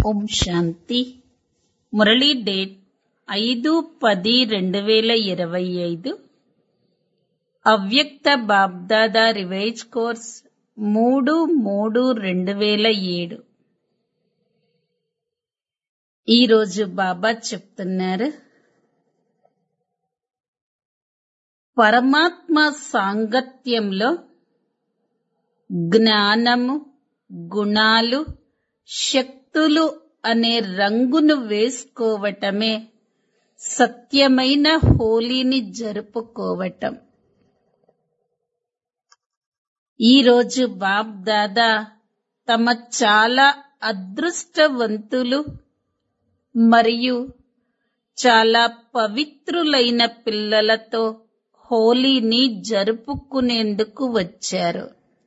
ఓం శాంతి Murali date ఐదు పది రెండు వేల ఇరవై ఐదు అవ్యక్త బాబ్దాదా రివైజ్ కోర్స్ మూడు మూడు రెండు వేల ఏడు ఈరోజు బాబా చెప్తున్నారు పరమాత్మ సాంగత్యంలో జ్ఞానము గుణాలు శక్తులు అనే రంగును వేసుకోవటమే సత్యమైన హోలీని జరుపుకోవటం ఈరోజు బాబ్ దాదా తమ చాలా అదృష్టవంతులు మరియు చాలా పవిత్రులైన పిల్లలతో హోలీని జరుపుకునేందుకు వచ్చారు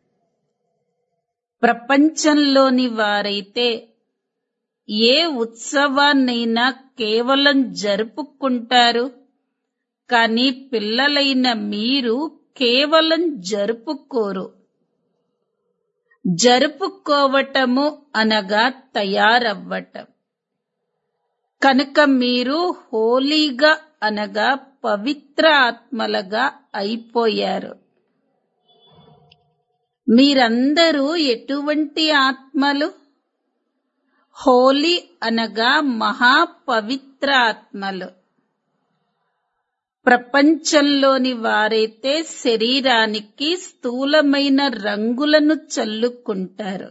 ప్రపంచంలోని వారైతే ఏ ఉత్సవాన్నైనా కేవలం జరుపుకుంటారు కానీ పిల్లలైన మీరు కేవలం జరుపుకోరు జరుపుకోవటము అనగా తయారవ్వటం కనుక మీరు హోలీగా అనగా పవిత్ర ఆత్మలుగా అయిపోయారు మీరందరూ ఎటువంటి ఆత్మలు హోలీ అనగా మహాపవిత్ర ఆత్మలు ప్రపంచంలోని వారైతే శరీరానికి స్థూలమైన రంగులను చల్లుకుంటారు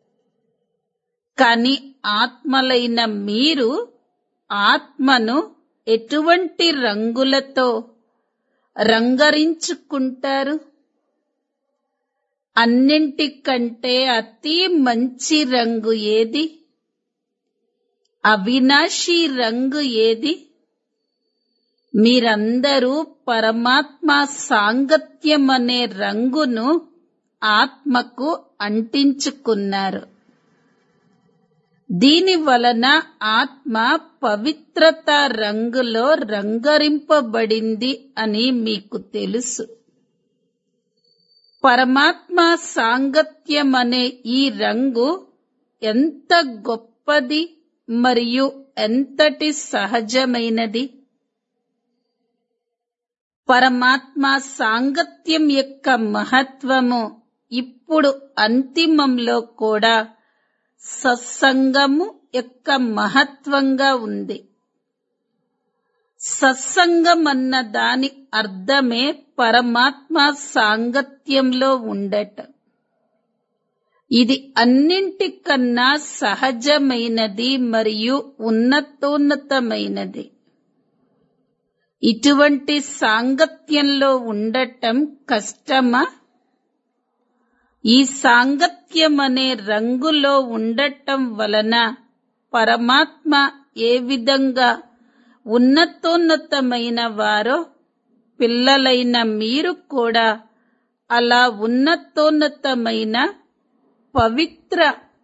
కాని ఆత్మలైన మీరు ఆత్మను ఎటువంటి రంగులతో రంగరించుకుంటారు అన్నింటికంటే అతి మంచి రంగు ఏది అవినాశి రంగు ఏది మీరందరూ పరమాత్మ సాంగత్యం అనే రంగును ఆత్మకు అంటించుకున్నారు దీని వలన ఆత్మ పవిత్రత రంగులో రంగరింపబడింది అని మీకు తెలుసు పరమాత్మ సాంగత్యం అనే ఈ రంగు ఎంత గొప్పది మరియు ఎంతటి సహజమైనది పరమాత్మ సాంగత్యం యొక్క మహత్వము ఇప్పుడు అంతిమంలో కూడా సత్సంగము యొక్క మహత్వంగా ఉంది సత్సంగం అన్న దాని అర్థమే పరమాత్మ సాంగత్యంలో ఉండటం ఇది అన్నింటికన్నా సహజమైనది మరియు ఉన్నతోన్నతమైనది ఇటువంటి సాంగత్యంలో ఉండటం కష్టమా ఈ సాంగత్యం అనే రంగులో ఉండటం వలన పరమాత్మ ఏ విధంగా ఉన్నతోన్నతమైన వారో పిల్లలైన మీరు కూడా అలా ఉన్నతోన్నతమైన పవిత్ర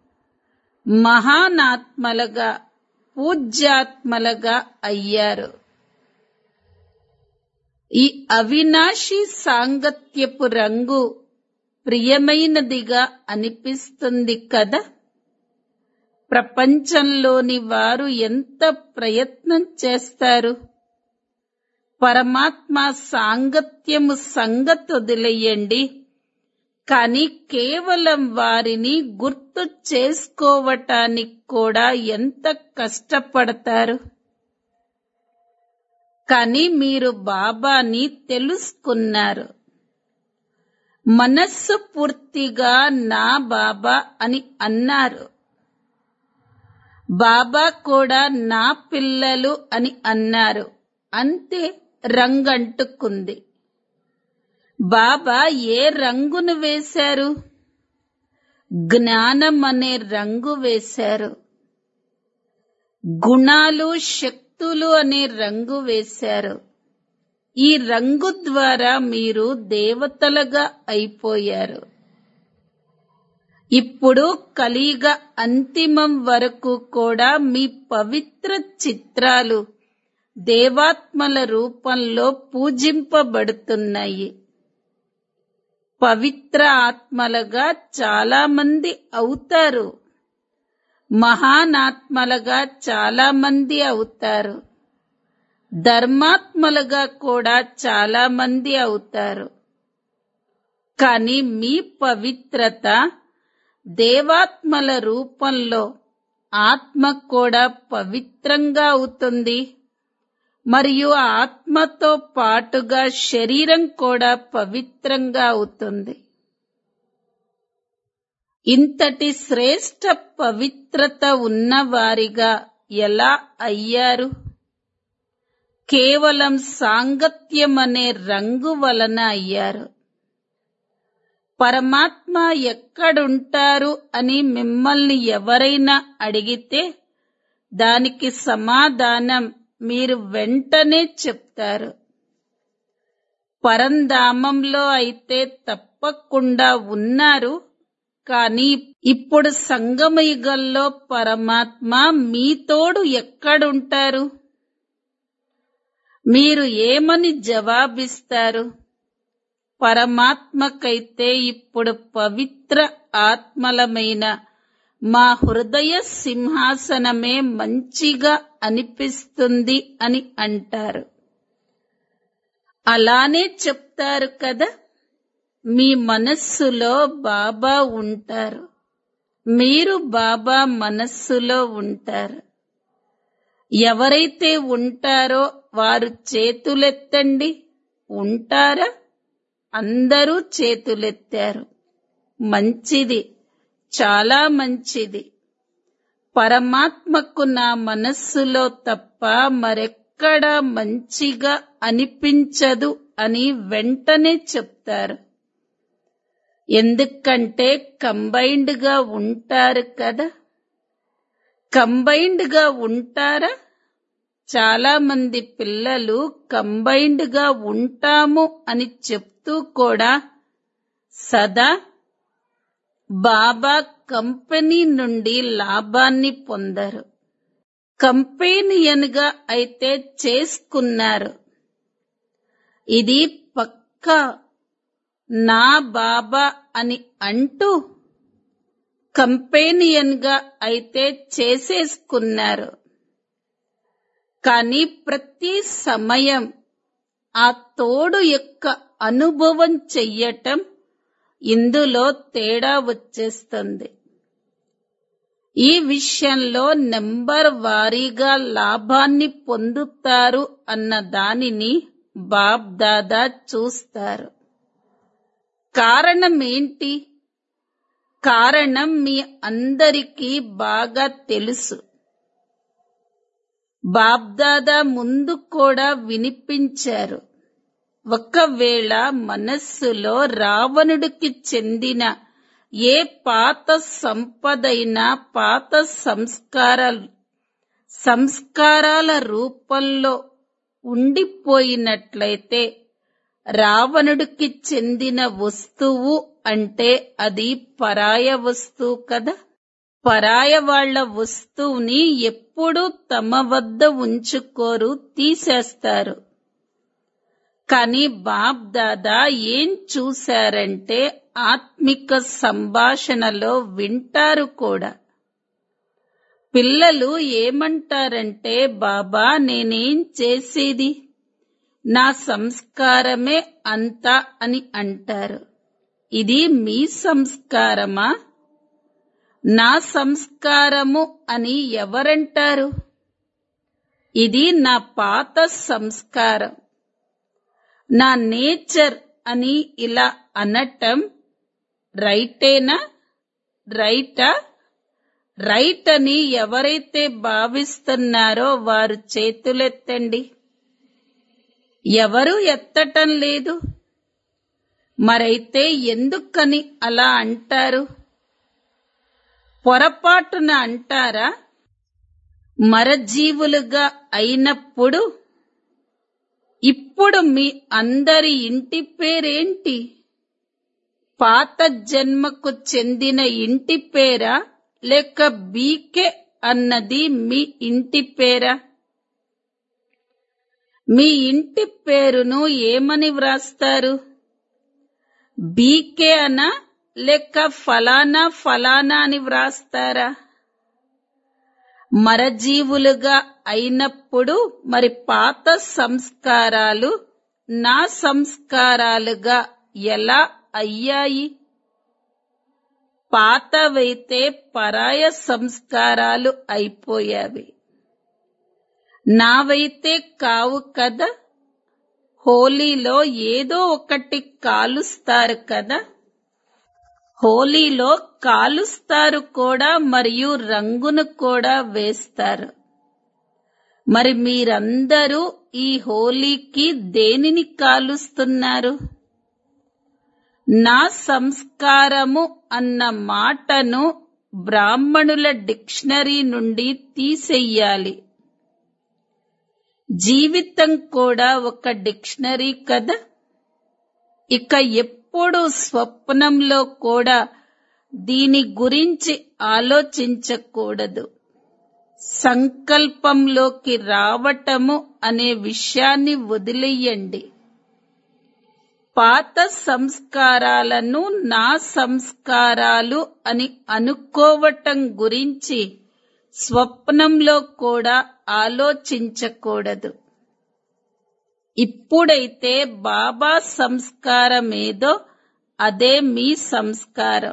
మహానాత్మలుగా పూజ్యాత్మలుగా అయ్యారు ఈ అవినాశి సాంగత్యపు రంగు ప్రియమైనదిగా అనిపిస్తుంది కదా ప్రపంచంలోని వారు ఎంత ప్రయత్నం చేస్తారు పరమాత్మ సాంగత్యము సంగతి వదిలేయండి కానీ కేవలం వారిని గుర్తు చేసుకోవటానికి కూడా ఎంత కష్టపడతారు కానీ మీరు బాబాని తెలుసుకున్నారు మనస్సు పూర్తిగా నా బాబా అని అన్నారు బాబా కూడా నా పిల్లలు అని అన్నారు అంతే రంగంటుకుంది బాబా ఏ రంగును వేశారు జ్ఞానం అనే రంగు వేశారు గుణాలు శక్తులు అనే రంగు వేశారు ఈ రంగు ద్వారా మీరు దేవతలుగా అయిపోయారు ఇప్పుడు కలిగ అంతిమం వరకు కూడా మీ పవిత్ర చిత్రాలు దేవాత్మల రూపంలో పూజింపబడుతున్నాయి పవిత్ర ఆత్మలుగా చాలా మంది అవుతారు మహానాత్మలుగా చాలా మంది అవుతారు ధర్మాత్మలుగా కూడా చాలా మంది అవుతారు కానీ మీ పవిత్రత దేవాత్మల రూపంలో ఆత్మ కూడా పవిత్రంగా అవుతుంది మరియు ఆ ఆత్మతో పాటుగా శరీరం కూడా పవిత్రంగా అవుతుంది ఇంతటి శ్రేష్ట పవిత్రత ఉన్నవారిగా ఎలా అయ్యారు కేవలం సాంగత్యం అనే రంగు వలన అయ్యారు పరమాత్మ ఎక్కడుంటారు అని మిమ్మల్ని ఎవరైనా అడిగితే దానికి సమాధానం మీరు వెంటనే చెప్తారు పరంధామంలో అయితే తప్పకుండా ఉన్నారు కానీ ఇప్పుడు సంగమయుగంలో పరమాత్మ మీ తోడు ఎక్కడుంటారు మీరు ఏమని జవాబిస్తారు పరమాత్మకైతే ఇప్పుడు పవిత్ర ఆత్మలమైన మా హృదయ సింహాసనమే మంచిగా అనిపిస్తుంది అని అంటారు అలానే చెప్తారు కదా మీ మనస్సులో బాబా ఉంటారు మీరు బాబా మనస్సులో ఉంటారు ఎవరైతే ఉంటారో వారు చేతులెత్తండి ఉంటారా అందరూ చేతులెత్తారు మంచిది చాలా మంచిది పరమాత్మకు నా మనస్సులో తప్ప మరెక్కడా మంచిగా అనిపించదు అని వెంటనే చెప్తారు ఎందుకంటే కంబైన్డ్ గా ఉంటారు కదా కంబైన్డ్ గా ఉంటారా చాలా మంది పిల్లలు కంబైన్డ్ గా ఉంటాము అని చెప్తూ కూడా సదా బాబా కంపెనీ నుండి లాభాన్ని పొందరు కంపెనీయన్ గా అయితే చేసుకున్నారు ఇది పక్కా నా బాబా అని అంటూ కంపెనీయన్ గా అయితే చేసేసుకున్నారు కానీ ప్రతి సమయం ఆ తోడు యొక్క అనుభవం చెయ్యటం ఇందులో తేడా వచ్చేస్తుంది ఈ విషయంలో నెంబర్ వారీగా లాభాన్ని పొందుతారు అన్న దానిని బాబ్ దాదా చూస్తారు కారణం ఏంటి కారణం మీ అందరికీ బాగా తెలుసు బాబ్దాదా ముందు కూడా వినిపించారు ఒకవేళ మనస్సులో రావణుడికి చెందిన ఏ పాత సంపదైనా పాత సంస్కార సంస్కారాల రూపంలో ఉండిపోయినట్లయితే రావణుడికి చెందిన వస్తువు అంటే అది పరాయ వస్తువు కదా పరాయ వాళ్ల వస్తువుని ఎప్పుడూ తమ వద్ద ఉంచుకోరు తీసేస్తారు కానీ బాబ్ దాదా ఏం చూశారంటే ఆత్మిక సంభాషణలో వింటారు కూడా పిల్లలు ఏమంటారంటే బాబా నేనేం చేసేది నా సంస్కారమే అంతా అని అంటారు ఇది మీ సంస్కారమా నా సంస్కారము అని ఎవరంటారు ఇది నా పాత సంస్కారం నా నేచర్ అని ఇలా అనటం రైటేనా రైటా రైట్ అని ఎవరైతే భావిస్తున్నారో వారు చేతులెత్తండి ఎవరు ఎత్తటం లేదు మరైతే ఎందుకని అలా అంటారు పొరపాటున అంటారా మరజీవులుగా అయినప్పుడు ఇప్పుడు మీ అందరి ఇంటి పేరేంటి పాత జన్మకు చెందిన ఇంటి పేరా లేక బీకే అన్నది మీ ఇంటి పేరా మీ ఇంటి పేరును ఏమని వ్రాస్తారు బీకే అనా లేక ఫలానా ఫలానా అని వ్రాస్తారా మరజీవులుగా అయినప్పుడు మరి పాత సంస్కారాలు నా సంస్కారాలుగా ఎలా అయ్యాయి పాతవైతే పరాయ సంస్కారాలు అయిపోయావి నావైతే కావు కదా హోలీలో ఏదో ఒకటి కాలుస్తారు కదా హోలీలో కాలుస్తారు కూడా మరియు రంగును కూడా వేస్తారు మరి మీరందరూ ఈ హోలీకి దేనిని కాలుస్తున్నారు నా సంస్కారము అన్న మాటను బ్రాహ్మణుల డిక్షనరీ నుండి తీసెయ్యాలి జీవితం కూడా ఒక డిక్షనరీ కదా ఇక ఎప్పుడు స్వప్నంలో కూడా దీని గురించి ఆలోచించకూడదు సంకల్పంలోకి రావటము అనే విషయాన్ని వదిలేయండి పాత సంస్కారాలను నా సంస్కారాలు అని అనుకోవటం గురించి స్వప్నంలో కూడా ఆలోచించకూడదు ఇప్పుడైతే బాబా సంస్కారమేదో అదే మీ సంస్కారం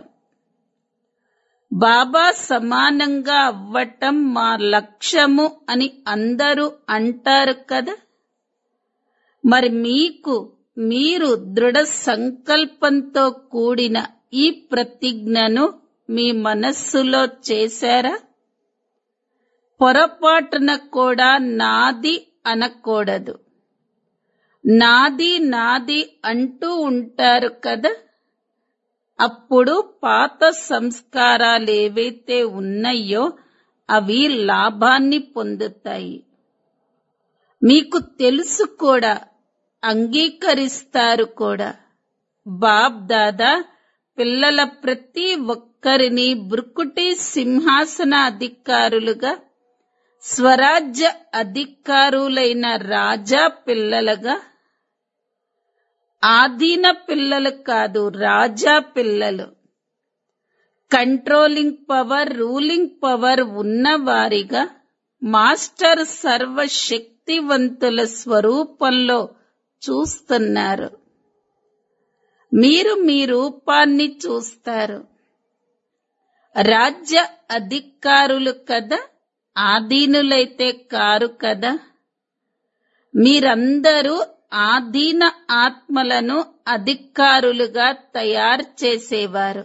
బాబా సమానంగా అవ్వటం మా లక్ష్యము అని అందరూ అంటారు కదా మరి మీకు మీరు దృఢ సంకల్పంతో కూడిన ఈ ప్రతిజ్ఞను మీ మనస్సులో చేశారా పొరపాటున కూడా నాది అనకూడదు నాది నాది అంటూ ఉంటారు కదా అప్పుడు పాత సంస్కారాలు ఏవైతే ఉన్నాయో అవి లాభాన్ని పొందుతాయి మీకు తెలుసు కూడా అంగీకరిస్తారు కూడా బాబ్ దాదా పిల్లల ప్రతి ఒక్కరిని బృకుటి సింహాసన అధికారులుగా స్వరాజ్య అధికారులైన రాజా పిల్లలుగా ఆధీన పిల్లలు కాదు రాజా పిల్లలు కంట్రోలింగ్ పవర్ రూలింగ్ పవర్ ఉన్నవారిగా మాస్టర్ సర్వశక్తివంతుల స్వరూపంలో చూస్తున్నారు మీరు మీ రూపాన్ని చూస్తారు రాజ్య అధికారులు కదా ఆధీనులైతే కారు కదా మీరందరూ ఆధీన ఆత్మలను అధికారులుగా తయారు చేసేవారు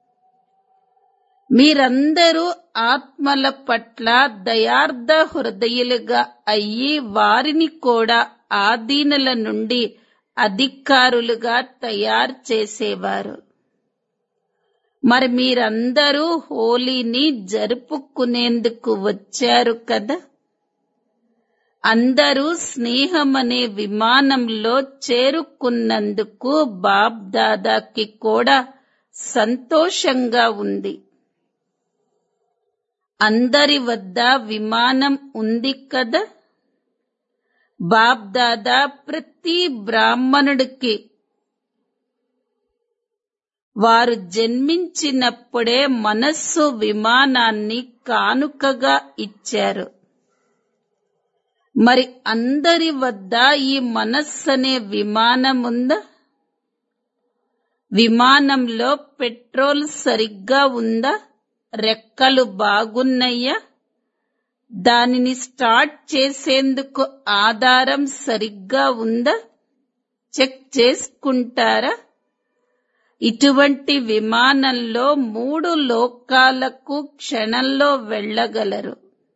మీరందరూ ఆత్మల పట్ల దయార్థ హృదయులుగా అయ్యి వారిని కూడా ఆధీనుల నుండి అధికారులుగా తయారు చేసేవారు మరి మీరందరూ హోలీని జరుపుకునేందుకు వచ్చారు కదా అందరూ స్నేహమనే విమానంలో చేరుకున్నందుకు బాబ్ దాదాకి కూడా సంతోషంగా ఉంది అందరి వద్ద విమానం ఉంది కదా బాబ్ దాదా ప్రతి బ్రాహ్మణుడికి వారు జన్మించినప్పుడే మనస్సు విమానాన్ని కానుకగా ఇచ్చారు మరి అందరి వద్ద ఈ మనస్సనే విమానం ఉందా విమానంలో పెట్రోల్ సరిగ్గా ఉందా రెక్కలు బాగున్నాయా దానిని స్టార్ట్ చేసేందుకు ఆధారం సరిగ్గా ఉందా చెక్ చేసుకుంటారా ఇటువంటి విమానంలో మూడు లోకాలకు క్షణంలో వెళ్ళగలరు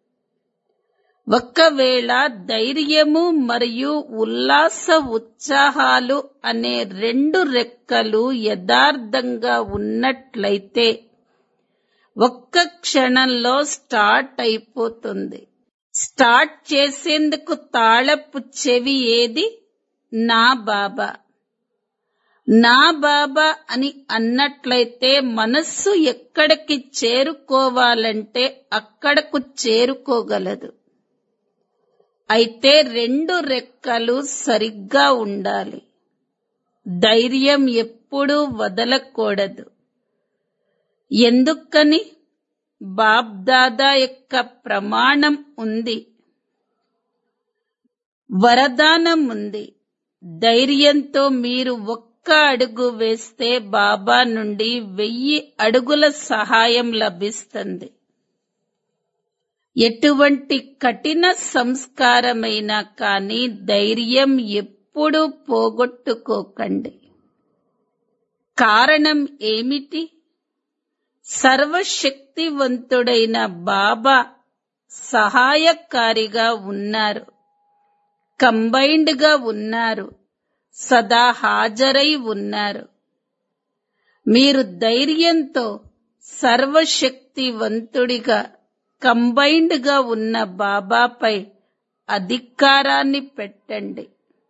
ఒకవేళ ధైర్యము మరియు ఉల్లాస ఉత్సాహాలు అనే రెండు రెక్కలు యథార్థంగా ఉన్నట్లయితే ఒక్క క్షణంలో స్టార్ట్ అయిపోతుంది స్టార్ట్ చేసేందుకు తాళపు చెవి ఏది నా బాబా నా బాబా అని అన్నట్లయితే మనస్సు ఎక్కడికి చేరుకోవాలంటే అక్కడకు చేరుకోగలదు అయితే రెండు రెక్కలు సరిగ్గా ఉండాలి ధైర్యం ఎప్పుడూ వదలకూడదు ఎందుకని బాబ్దాదా యొక్క ప్రమాణం ఉంది వరదానం ఉంది ధైర్యంతో మీరు ఒక్క అడుగు వేస్తే బాబా నుండి వెయ్యి అడుగుల సహాయం లభిస్తుంది ఎటువంటి కఠిన సంస్కారమైనా కానీ ధైర్యం ఎప్పుడూ పోగొట్టుకోకండి కారణం ఏమిటి సర్వశక్తివంతుడైన బాబా సహాయకారిగా ఉన్నారు కంబైన్డ్ గా ఉన్నారు సదా హాజరై ఉన్నారు మీరు ధైర్యంతో సర్వశక్తివంతుడిగా కంబైన్డ్ గా ఉన్న బాబాపై అధికారాన్ని పెట్టండి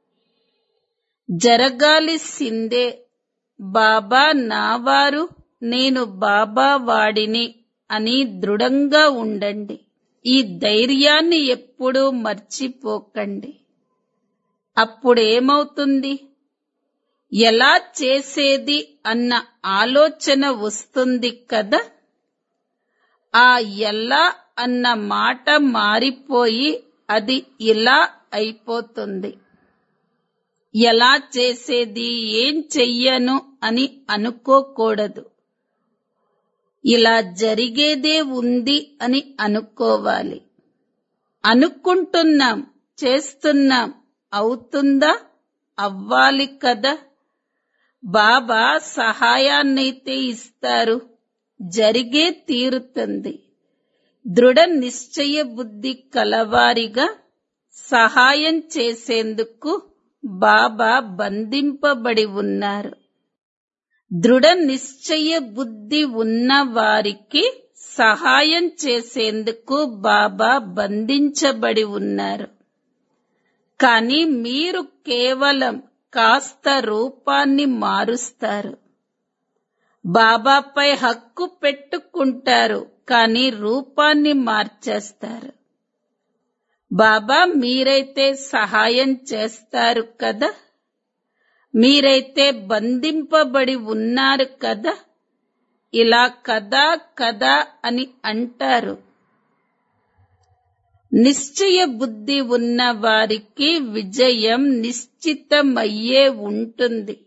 జరగాల్సిందే బాబా నావారు నేను బాబా వాడిని అని దృఢంగా ఉండండి ఈ ధైర్యాన్ని ఎప్పుడూ మర్చిపోకండి అప్పుడేమవుతుంది ఎలా చేసేది అన్న ఆలోచన వస్తుంది కదా ఆ ఎలా అన్న మాట మారిపోయి అది ఇలా అయిపోతుంది ఎలా చేసేది ఏం చెయ్యను అని అనుకోకూడదు ఇలా జరిగేదే ఉంది అని అనుకోవాలి అనుకుంటున్నాం చేస్తున్నాం అవుతుందా అవ్వాలి కదా బాబా సహాయాన్నైతే ఇస్తారు జరిగే తీరుతుంది దృఢ నిశ్చయ బుద్ధి కలవారిగా సహాయం చేసేందుకు బాబా బంధింపబడి ఉన్నారు దృఢ నిశ్చయ బుద్ధి ఉన్న వారికి సహాయం చేసేందుకు బాబా బంధించబడి ఉన్నారు కానీ మీరు కేవలం కాస్త రూపాన్ని మారుస్తారు బాబాపై హక్కు పెట్టుకుంటారు కానీ రూపాన్ని మార్చేస్తారు బాబా మీరైతే సహాయం చేస్తారు కదా మీరైతే బంధింపబడి ఉన్నారు కదా ఇలా కదా కదా అని అంటారు నిశ్చయ బుద్ధి ఉన్న వారికి విజయం నిశ్చితమయ్యే ఉంటుంది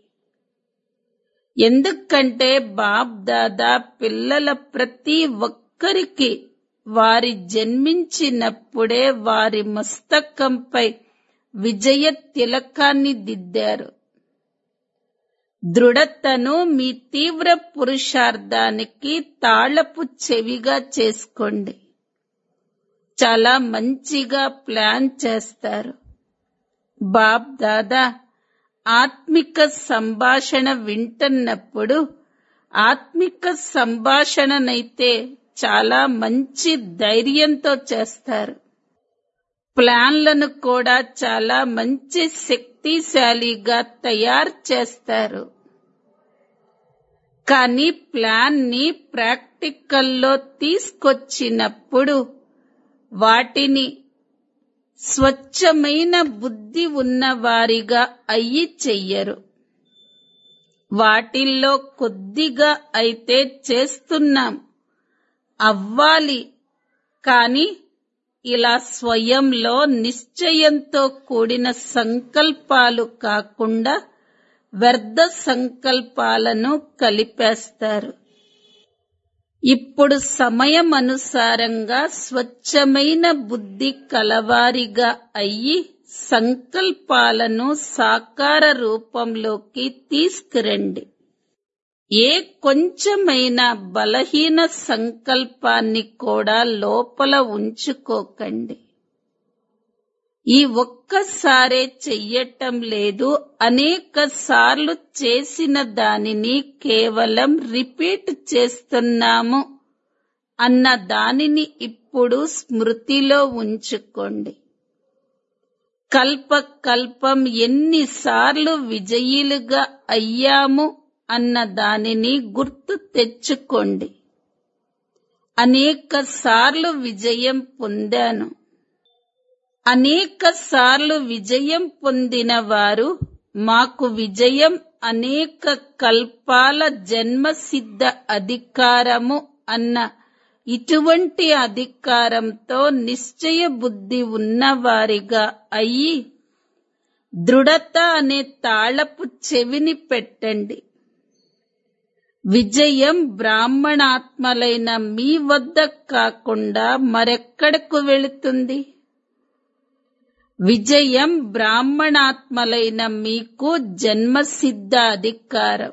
ఎందుకంటే బాబ్ దాదా పిల్లల ప్రతి ఒక్కరికి వారి జన్మించినప్పుడే వారి మస్తకంపై విజయ తిలకాన్ని దిద్దారు దృఢతను మీ తీవ్ర పురుషార్థానికి తాళపు చెవిగా చేసుకోండి చాలా మంచిగా ప్లాన్ చేస్తారు బాబ్ దాదా ఆత్మిక సంభాషణ వింటున్నప్పుడు ఆత్మిక సంభాషణనైతే చాలా మంచి ధైర్యంతో చేస్తారు ప్లాన్లను కూడా చాలా మంచి శక్తిశాలిగా తయారు చేస్తారు కానీ ప్లాన్ ని ప్రాక్టికల్లో తీసుకొచ్చినప్పుడు వాటిని స్వచ్ఛమైన బుద్ధి ఉన్న వారిగా అయ్యి చెయ్యరు వాటిల్లో కొద్దిగా అయితే చేస్తున్నాం అవ్వాలి కాని ఇలా స్వయంలో నిశ్చయంతో కూడిన సంకల్పాలు కాకుండా వ్యర్థ సంకల్పాలను కలిపేస్తారు ఇప్పుడు సమయం అనుసారంగా స్వచ్ఛమైన బుద్ధి కలవారిగా అయ్యి సంకల్పాలను సాకార రూపంలోకి తీసుకురండి ఏ కొంచెమైనా బలహీన సంకల్పాన్ని కూడా లోపల ఉంచుకోకండి ఈ ఒక్కసారే చెయ్యటం లేదు అనేక సార్లు చేసిన దానిని కేవలం రిపీట్ చేస్తున్నాము అన్న దానిని ఇప్పుడు స్మృతిలో ఉంచుకోండి కల్ప కల్పం ఎన్నిసార్లు విజయీలుగా అయ్యాము అన్న దానిని గుర్తు తెచ్చుకోండి అనేక సార్లు విజయం పొందాను అనేక సార్లు విజయం పొందిన వారు మాకు విజయం అనేక కల్పాల జన్మసిద్ధ అధికారము అన్న ఇటువంటి అధికారంతో నిశ్చయ బుద్ధి ఉన్నవారిగా అయ్యి దృఢత అనే తాళపు చెవిని పెట్టండి విజయం బ్రాహ్మణాత్మలైన మీ వద్ద కాకుండా మరెక్కడకు వెళుతుంది విజయం బ్రాహ్మణాత్మలైన మీకు జన్మసిద్ధ అధికారం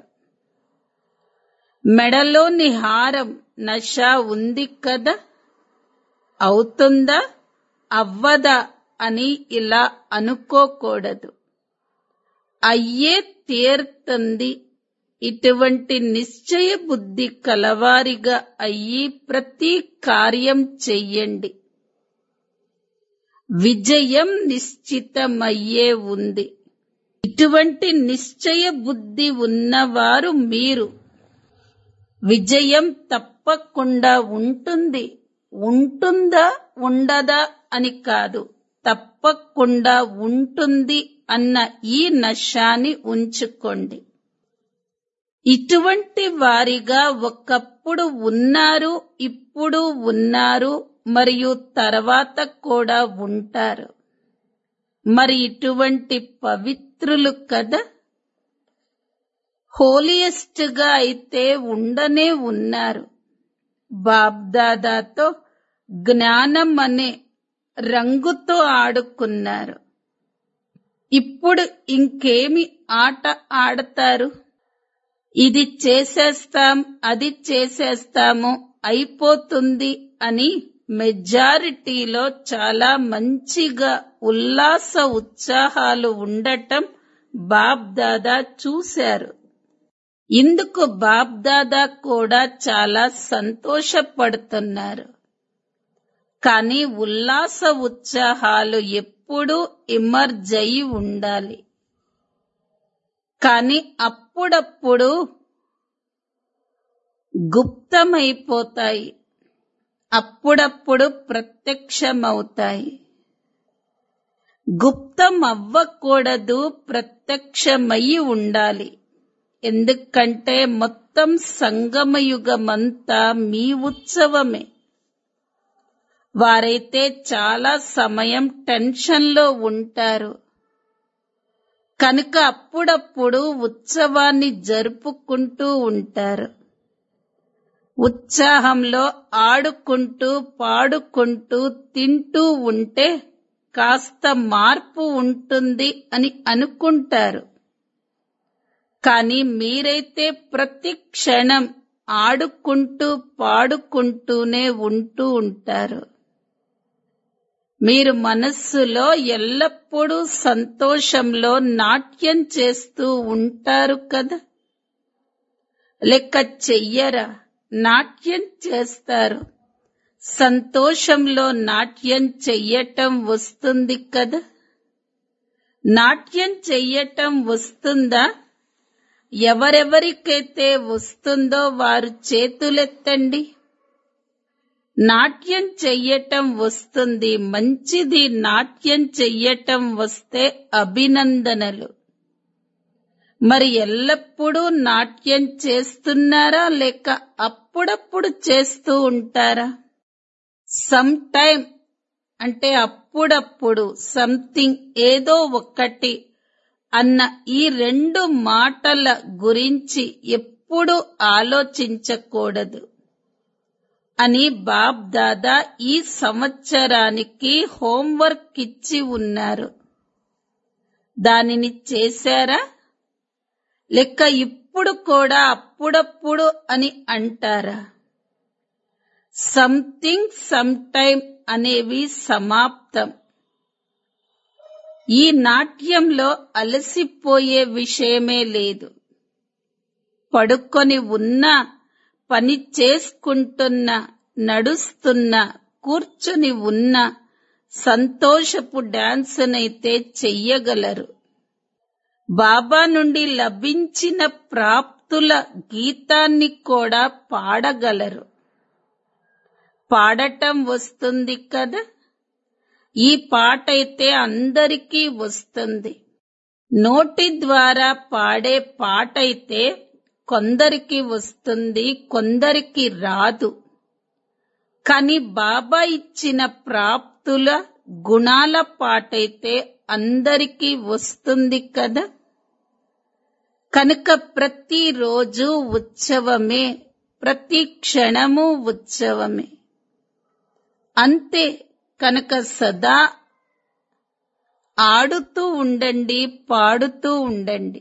మెడలోని హారం నష ఉంది కదా అవుతుందా అవ్వదా అని ఇలా అనుకోకూడదు అయ్యే తీరుతుంది ఇటువంటి నిశ్చయ బుద్ధి కలవారిగా అయ్యి ప్రతి కార్యం చెయ్యండి విజయం నిశ్చితమయ్యే ఉంది ఇటువంటి నిశ్చయ బుద్ధి ఉన్నవారు మీరు విజయం తప్పకుండా ఉంటుంది ఉంటుందా ఉండదా అని కాదు తప్పకుండా ఉంటుంది అన్న ఈ నశాని ఉంచుకోండి ఇటువంటి వారిగా ఒకప్పుడు ఉన్నారు ఇప్పుడు ఉన్నారు మరియు తర్వాత కూడా ఉంటారు మరి ఇటువంటి పవిత్రులు కదా హోలియెస్ట్ గా అయితే ఉండనే ఉన్నారు బాబ్దాదాతో జ్ఞానం అనే రంగుతో ఆడుకున్నారు ఇప్పుడు ఇంకేమి ఆట ఆడతారు ఇది చేసేస్తాం అది చేసేస్తాము అయిపోతుంది అని మెజారిటీలో చాలా మంచిగా ఉల్లాస ఉత్సాహాలు ఉండటం బాబ్దాదా చూశారు ఇందుకు బాబ్దాదా కూడా చాలా సంతోషపడుతున్నారు కానీ ఉల్లాస ఉత్సాహాలు ఎప్పుడూ ఇమర్జ్ అయి ఉండాలి కానీ అప్పుడప్పుడు గుప్తమైపోతాయి అప్పుడప్పుడు ప్రత్యక్షమవుతాయి గుప్తం అవ్వకూడదు ప్రత్యక్షమయ్యి ఉండాలి ఎందుకంటే మొత్తం సంగమయుగమంతా మీ ఉత్సవమే వారైతే చాలా సమయం టెన్షన్లో ఉంటారు కనుక అప్పుడప్పుడు ఉత్సవాన్ని జరుపుకుంటూ ఉంటారు ఉత్సాహంలో ఆడుకుంటూ పాడుకుంటూ తింటూ ఉంటే కాస్త మార్పు ఉంటుంది అని అనుకుంటారు కానీ మీరైతే ప్రతి క్షణం ఆడుకుంటూ పాడుకుంటూనే ఉంటూ ఉంటారు మీరు మనస్సులో ఎల్లప్పుడూ సంతోషంలో నాట్యం చేస్తూ ఉంటారు కదా లెక్క చెయ్యరా నాట్యం చేస్తారు సంతోషంలో నాట్యం చెయ్యటం వస్తుంది కదా నాట్యం చెయ్యటం వస్తుందా ఎవరెవరికైతే వస్తుందో వారు చేతులెత్తండి నాట్యం చెయ్యటం వస్తుంది మంచిది నాట్యం చెయ్యటం వస్తే అభినందనలు మరి ఎల్లప్పుడూ నాట్యం చేస్తున్నారా లేక అప్పుడప్పుడు చేస్తూ ఉంటారా సమ్ టైం అంటే అప్పుడప్పుడు సంథింగ్ ఏదో ఒకటి అన్న ఈ రెండు మాటల గురించి ఎప్పుడు ఆలోచించకూడదు అని బాబ్ దాదా ఈ సంవత్సరానికి హోంవర్క్ ఇచ్చి ఉన్నారు దానిని చేశారా లెక్క ఇప్పుడు కూడా అప్పుడప్పుడు అని అంటారా సంథింగ్ సమ్ టైం అనేవి సమాప్తం ఈ నాట్యంలో అలసిపోయే విషయమే లేదు పడుకొని ఉన్నా పని చేసుకుంటున్నా నడుస్తున్నా కూర్చుని ఉన్న సంతోషపు డాన్సునైతే చెయ్యగలరు బాబా నుండి లభించిన ప్రాప్తుల గీతాన్ని కూడా పాడగలరు పాడటం వస్తుంది కదా ఈ పాట అయితే అందరికీ వస్తుంది నోటి ద్వారా పాడే పాట అయితే కొందరికి వస్తుంది కొందరికి రాదు కాని బాబా ఇచ్చిన ప్రాప్తుల గుణాల పాటైతే అందరికీ వస్తుంది కదా కనుక ప్రతిరోజు ఉత్సవమే ప్రతి క్షణము ఉత్సవమే అంతే కనుక సదా ఆడుతూ ఉండండి పాడుతూ ఉండండి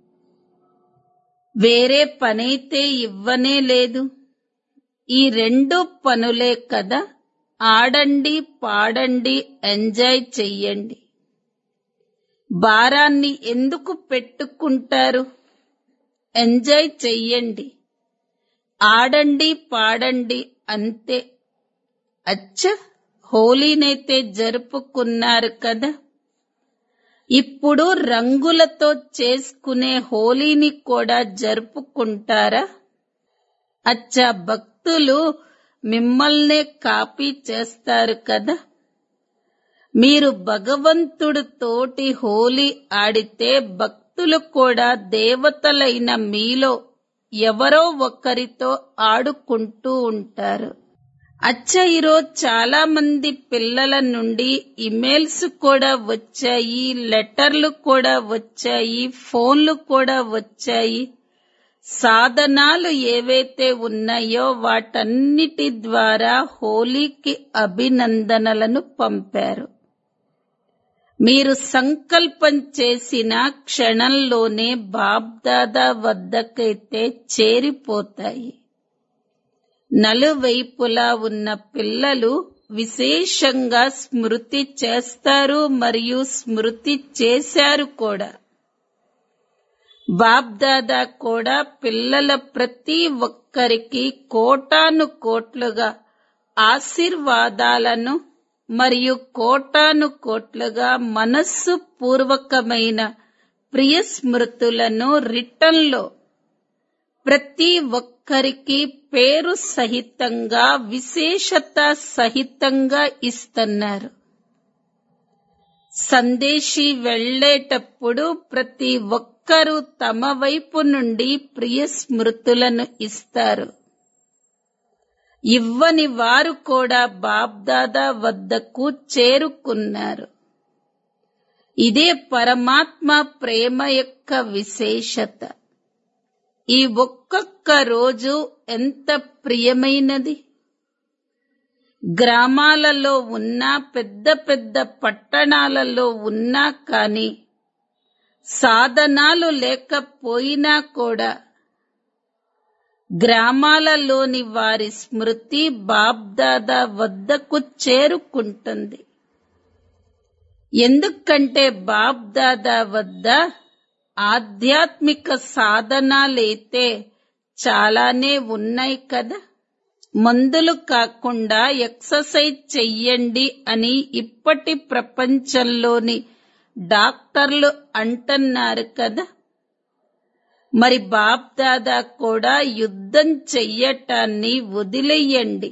వేరే పనైతే ఇవ్వనే లేదు ఈ రెండు పనులే కదా ఆడండి పాడండి ఎంజాయ్ చెయ్యండి భారాన్ని ఎందుకు పెట్టుకుంటారు ఎంజాయ్ చెయ్యండి ఆడండి పాడండి అంతే అచ్చ హోలీనైతే జరుపుకున్నారు కదా ఇప్పుడు రంగులతో చేసుకునే హోలీని కూడా జరుపుకుంటారా అచ్చా భక్తులు మిమ్మల్నే కాపీ చేస్తారు కదా మీరు భగవంతుడు తోటి హోలీ ఆడితే భక్తులు కూడా దేవతలైన మీలో ఎవరో ఒకరితో ఆడుకుంటూ ఉంటారు అచ్చ ఈరోజు చాలా మంది పిల్లల నుండి ఇమెయిల్స్ కూడా వచ్చాయి లెటర్లు కూడా వచ్చాయి ఫోన్లు కూడా వచ్చాయి సాధనాలు ఏవైతే ఉన్నాయో వాటన్నిటి ద్వారా హోలీకి అభినందనలను పంపారు మీరు సంకల్పం చేసిన క్షణంలోనే బాబ్దాదా వద్దకైతే చేరిపోతాయి నలువైపులా ఉన్న పిల్లలు విశేషంగా స్మృతి చేస్తారు మరియు స్మృతి చేశారు కూడా బాబ్దాదా కూడా పిల్లల ప్రతి ఒక్కరికి కోటాను కోట్లుగా ఆశీర్వాదాలను మరియు కోటాను కోట్లుగా మనస్సు పూర్వకమైన ప్రియ స్మృతులను రిటర్న్లో ప్రతి ఒక్కరికి పేరు సహితంగా విశేషత సహితంగా ఇస్తున్నారు సందేశి వెళ్ళేటప్పుడు ప్రతి ఒక్కరూ తమ వైపు నుండి ప్రియ స్మృతులను ఇస్తారు ఇవ్వని వారు కూడా బాబ్దాదా వద్దకు చేరుకున్నారు ఇదే పరమాత్మ ప్రేమ యొక్క విశేషత ఈ ఒక్కొక్క రోజు ఎంత ప్రియమైనది గ్రామాలలో ఉన్నా పెద్ద పెద్ద పట్టణాలలో ఉన్నా కాని సాధనాలు లేకపోయినా కూడా గ్రామాలలోని వారి స్మృతి బాబ్దాదా వద్దకు చేరుకుంటుంది ఎందుకంటే బాబ్దాదా వద్ద ఆధ్యాత్మిక సాధనాలైతే చాలానే ఉన్నాయి కదా మందులు కాకుండా ఎక్సర్సైజ్ చెయ్యండి అని ఇప్పటి ప్రపంచంలోని డాక్టర్లు అంటున్నారు కదా మరి బాప్దాదా కూడా యుద్ధం చెయ్యటాన్ని వదిలేయండి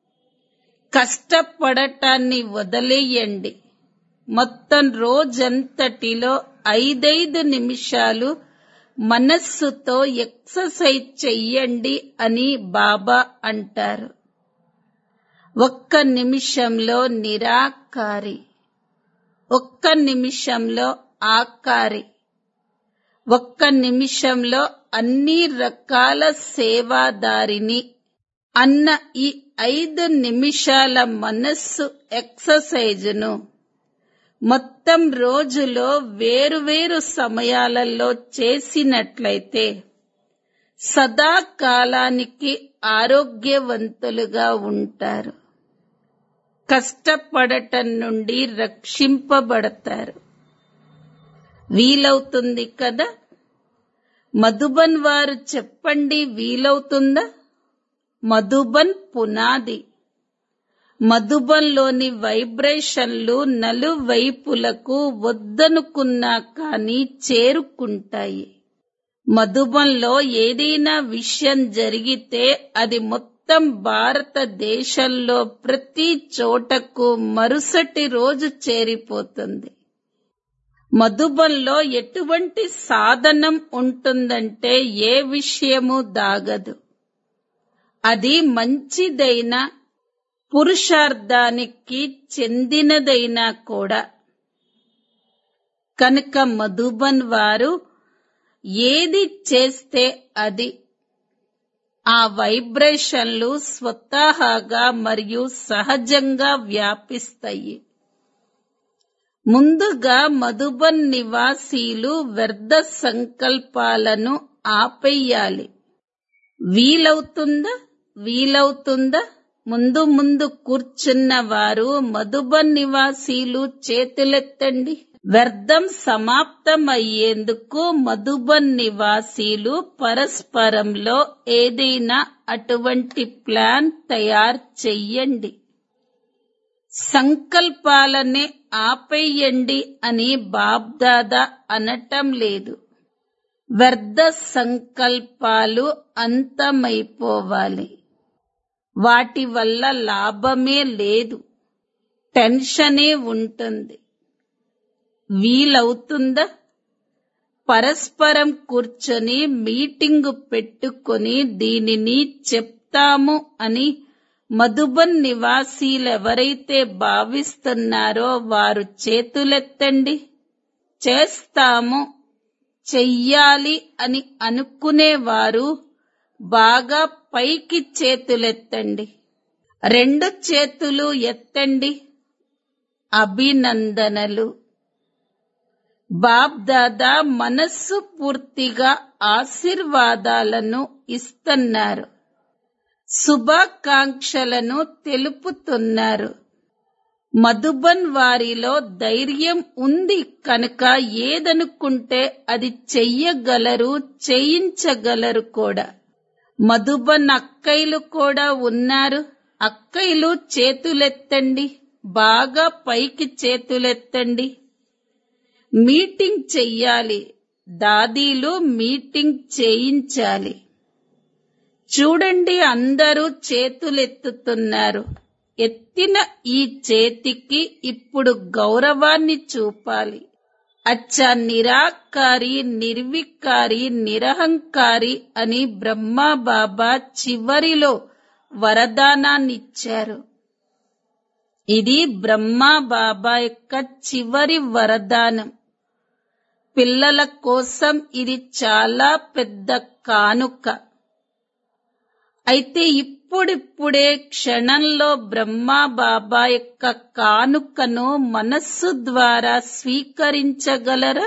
కష్టపడటాన్ని వదిలేయండి మొత్తం రోజంతటిలో ఐదైదు నిమిషాలు మనస్సుతో ఎక్సర్సైజ్ చెయ్యండి అని బాబా అంటారు ఒక్క నిమిషంలో నిరాకారి ఒక్క నిమిషంలో ఆకారి ఒక్క నిమిషంలో అన్ని రకాల సేవాదారిని అన్న ఈ ఐదు నిమిషాల మనస్సు ఎక్సర్సైజును మొత్తం రోజులో వేరువేరు సమయాలలో చేసినట్లయితే సదాకాలానికి ఆరోగ్యవంతులుగా ఉంటారు కష్టపడటం నుండి రక్షింపబడతారు వీలవుతుంది కదా మధుబన్ వారు చెప్పండి వీలవుతుందా మధుబన్ పునాది మధుబన్లోని వైబ్రేషన్లు నలువైపులకు వద్దనుకున్నా కానీ చేరుకుంటాయి మధుబన్లో ఏదైనా విషయం జరిగితే అది మొత్తం భారతదేశంలో ప్రతి చోటకు మరుసటి రోజు చేరిపోతుంది మధుబన్లో ఎటువంటి సాధనం ఉంటుందంటే ఏ విషయము దాగదు అది మంచిదైన పురుషార్థానికి చెందినదైనా కూడా కనుక మధుబన్ వారు ఏది చేస్తే అది ఆ వైబ్రేషన్లు స్వతహాగా మరియు సహజంగా వ్యాపిస్తాయి ముందుగా మధుబన్ నివాసీలు వ్యర్థ సంకల్పాలను ఆపేయాలి వీలవుతుందా వీలవుతుందా ముందు ముందు కూర్చున్న వారు మధుబన్ నివాసీలు చేతులెత్తండి వ్యర్థం సమాప్తం అయ్యేందుకు మధుబన్ నివాసీలు పరస్పరంలో ఏదైనా అటువంటి ప్లాన్ తయారు చెయ్యండి సంకల్పాలనే ఆపేయండి అని బాబ్దాదా అనటం లేదు వ్యర్థ సంకల్పాలు అంతమైపోవాలి వాటి వల్ల లాభమే లేదు టెన్షనే ఉంటుంది వీలవుతుందా పరస్పరం కూర్చొని మీటింగు పెట్టుకొని దీనిని చెప్తాము అని మధుబన్ నివాసీలెవరైతే భావిస్తున్నారో వారు చేతులెత్తండి చేస్తాము చెయ్యాలి అని అనుకునేవారు బాగా పైకి చేతులెత్తండి రెండు చేతులు ఎత్తండి అభినందనలు బాబ్ దాదా మనస్సు పూర్తిగా ఆశీర్వాదాలను ఇస్తున్నారు శుభాకాంక్షలను తెలుపుతున్నారు మధుబన్ వారిలో ధైర్యం ఉంది కనుక ఏదనుకుంటే అది చెయ్యగలరు చేయించగలరు కూడా మధుబన్ అక్కయ్యలు కూడా ఉన్నారు అక్కయ్యలు చేతులెత్తండి బాగా పైకి చేతులెత్తండి మీటింగ్ చెయ్యాలి దాదీలు మీటింగ్ చేయించాలి చూడండి అందరూ చేతులెత్తుతున్నారు ఎత్తిన ఈ చేతికి ఇప్పుడు గౌరవాన్ని చూపాలి అచ్చా నిరాకారి నిర్వికారి నిరహంకారి అని బ్రహ్మా బాబా చివరిలో వరదానాన్నిచ్చారు ఇది బ్రహ్మా బాబా యొక్క చివరి వరదానం పిల్లల కోసం ఇది చాలా పెద్ద కానుక అయితే ఇప్పుడిప్పుడే క్షణంలో బ్రహ్మా బాబా యొక్క కానుకను మనస్సు ద్వారా స్వీకరించగలరా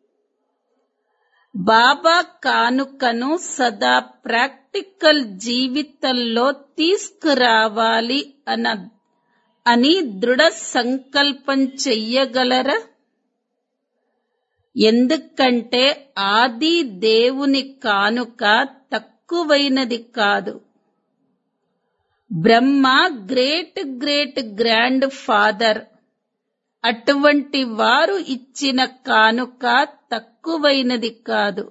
బాబా కానుకను సదా ప్రాక్టికల్ జీవితంలో తీసుకురావాలి అన అని దృఢ సంకల్పం చెయ్యగలరా ఎందుకంటే ఆది దేవుని కానుక తక్కువైనది కాదు Brahma great great grandfather అటువంటి వారు ఇచ్చిన కానుక తక్కువైనది కాదు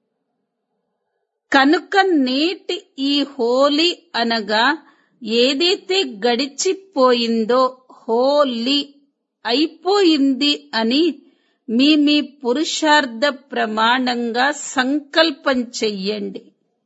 కనుక నేటి ఈ హోలీ అనగా ఏదైతే గడిచిపోయిందో హోలీ అయిపోయింది అని మీ మీ పురుషార్థ ప్రమాణంగా సంకల్పం చెయ్యండి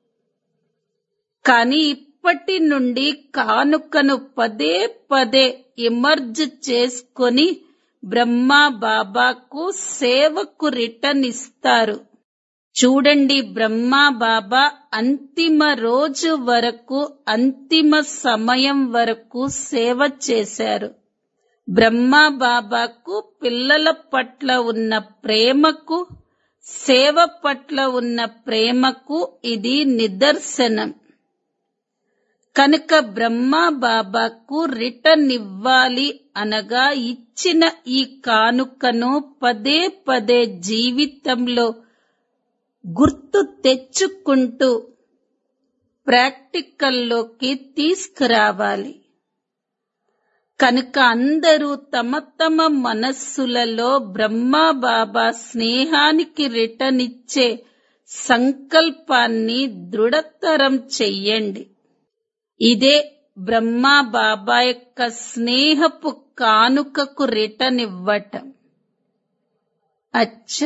కానీ ఇప్పటి నుండి కానుకను పదే పదే ఇమర్జ్ చేసుకొని బ్రహ్మా బాబాకు సేవకు రిటర్న్ ఇస్తారు చూడండి బ్రహ్మా బాబా అంతిమ రోజు వరకు అంతిమ సమయం వరకు సేవ చేశారు బ్రహ్మా బాబాకు పిల్లల పట్ల ఉన్న ప్రేమకు సేవ పట్ల ఉన్న ప్రేమకు ఇది నిదర్శనం కనుక బ్రహ్మా బాబాకు రిటర్న్ ఇవ్వాలి అనగా ఇచ్చిన ఈ కానుకను పదే పదే జీవితంలో గుర్తు తెచ్చుకుంటూ ప్రాక్టికల్లోకి తీసుకురావాలి కనుక అందరూ తమ తమ మనస్సులలో బ్రహ్మా బాబా స్నేహానికి రిటర్న్ ఇచ్చే సంకల్పాన్ని దృఢతరం చెయ్యండి ఇదే బ్రహ్మా బాబా యొక్క స్నేహపు కానుకకు రిటర్న్ ఇవ్వటం అచ్చ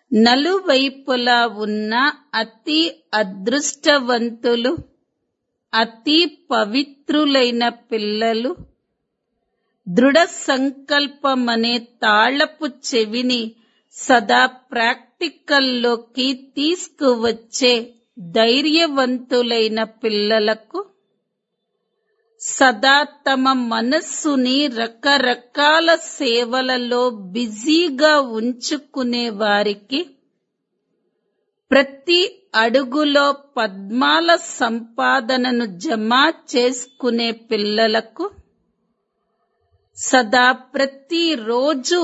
నలువైపులా ఉన్న అతి అదృష్టవంతులు అతి పవిత్రులైన పిల్లలు దృఢ సంకల్పమనే తాళపు చెవిని సదా ప్రాక్టికల్లోకి తీసుకువచ్చే ధైర్యవంతులైన పిల్లలకు సదా తమ మనస్సుని రకరకాల సేవలలో బిజీగా ఉంచుకునే వారికి ప్రతి అడుగులో పద్మాల సంపాదనను జమ చేసుకునే పిల్లలకు సదా ప్రతిరోజు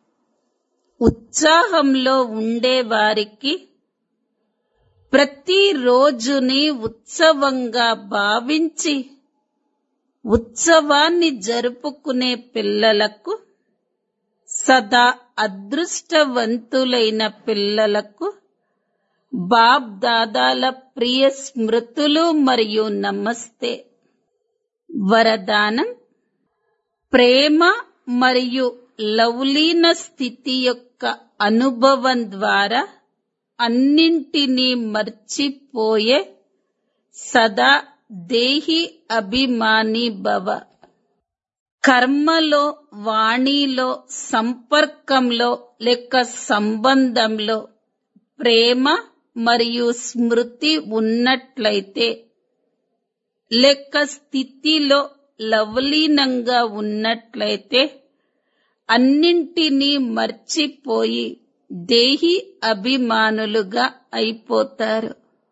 ఉత్సాహంలో ఉండే వారికి ప్రతి రోజుని ఉత్సవంగా భావించి ఉత్సవాన్ని జరుపుకునే పిల్లలకు సదా అదృష్టవంతులైన పిల్లలకు బాబ్ దాదాల ప్రియ స్మృతులు మరియు నమస్తే వరదానం ప్రేమ మరియు లౌలీన స్థితి యొక్క అనుభవం ద్వారా అన్నింటినీ మర్చిపోయే సదా దేహి అభిమాని భవ కర్మలో వాణిలో సంపర్కంలో లేక సంబంధంలో ప్రేమ మరియు స్మృతి ఉన్నట్లయితే లేక స్థితిలో లవలీనంగా ఉన్నట్లయితే అన్నింటినీ మర్చిపోయి దేహి అభిమానులుగా అయిపోతారు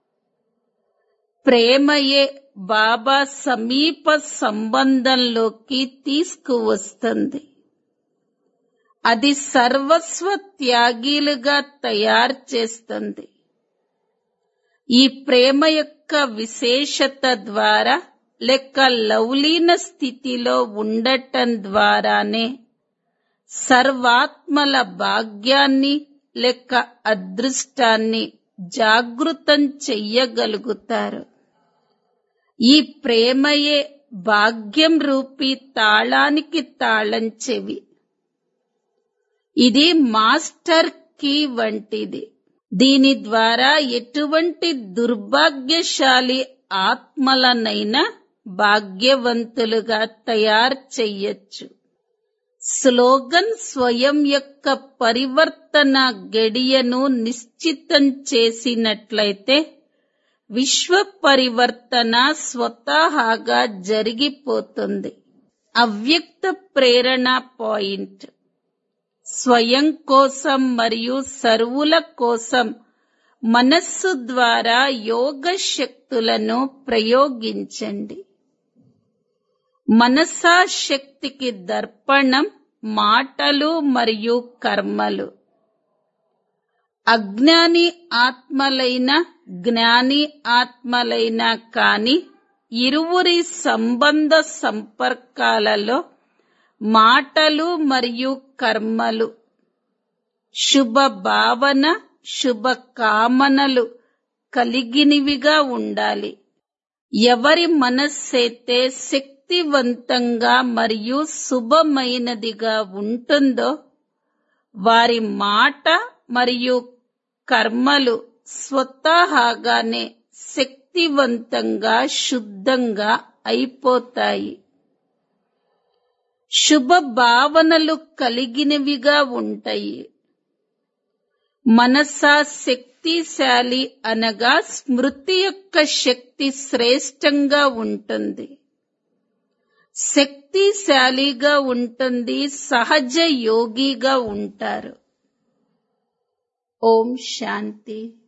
ప్రేమయే బాబా సమీప సంబంధంలోకి తీసుకువస్తుంది అది సర్వస్వ త్యాగీలుగా తయారు చేస్తుంది ఈ ప్రేమ యొక్క విశేషత ద్వారా లెక్క లౌలీన స్థితిలో ఉండటం ద్వారానే సర్వాత్మల భాగ్యాన్ని లెక్క అదృష్టాన్ని జాగృతం చెయ్యగలుగుతారు ఈ ప్రేమయే భాగ్యం రూపీ తాళానికి తాళం చెవి ఇది మాస్టర్ కీ వంటిది దీని ద్వారా ఎటువంటి దుర్భాగ్యశాలి ఆత్మలనైనా భాగ్యవంతులుగా తయారు చెయ్యొచ్చు స్లోగన్ స్వయం యొక్క పరివర్తన గడియను నిశ్చితం చేసినట్లయితే విశ్వ పరివర్తన స్వతహాగా జరిగిపోతుంది అవ్యక్త ప్రేరణ పాయింట్ స్వయం కోసం మరియు సర్వుల కోసం మనస్సు ద్వారా యోగ శక్తులను ప్రయోగించండి మనసా శక్తికి దర్పణం మాటలు మరియు కర్మలు అజ్ఞాని ఆత్మలైన జ్ఞాని ఆత్మలైన కాని ఇరువురి సంబంధ సంపర్కాలలో మాటలు మరియు కర్మలు శుభ భావన శుభ కామనలు కలిగినవిగా ఉండాలి ఎవరి మనస్సైతే శక్తివంతంగా మరియు శుభమైనదిగా ఉంటుందో వారి మాట మరియు కర్మలు స్వతహాగానే శక్తివంతంగా శుద్ధంగా అయిపోతాయి శుభ భావనలు కలిగినవిగా ఉంటాయి మనసా శక్తిశాలి అనగా స్మృతి యొక్క శక్తి శ్రేష్టంగా ఉంటుంది శక్తిశాలిగా ఉంటుంది సహజ యోగిగా ఉంటారు ఓం శాంతి